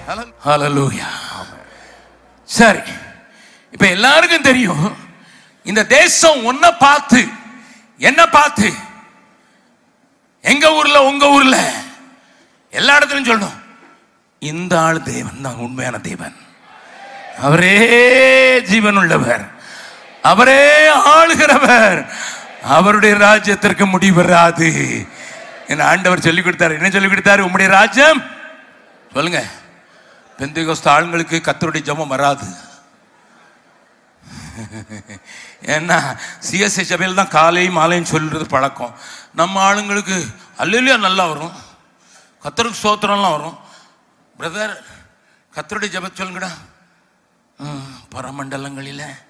ஹalleluya சரி இப்ப எல்லாருக்கும் தெரியும் இந்த தேசம் ஒன்ன பார்த்து என்ன பார்த்து எங்க ஊர்ல உங்க ஊர்ல எல்லா இடத்துலயும் சொல்லணும் இந்த ஆள் தேவன் தான் உண்மையான தேவன் அவரே ஜீவன் உள்ளவர் அவரே ஆளுகிறவர் அவருடைய ராஜ்யத்திற்கு முடிவு வராது என் ஆண்டவர் சொல்லிக் கொடுத்தாரு என்ன சொல்லிக் கொடுத்தாரு உம்முடைய ராஜ்யம் சொல்லுங்க பெந்தைகோஸ்த ஆளுங்களுக்கு கத்தருடைய ஜெபம் வராது ஏன்னா சிஎஸ்ஐ சபையில் தான் காலையும் மாலையும் சொல்றது பழக்கம் நம்ம ஆளுங்களுக்கு அல்லையா நல்லா வரும் கத்தருக்கு ஸ்தோத்திரம்லாம் வரும் பிரதர் கத்தருடைய ஜெபம் சொல்லுங்கடா ம், பரமண்டலங்களில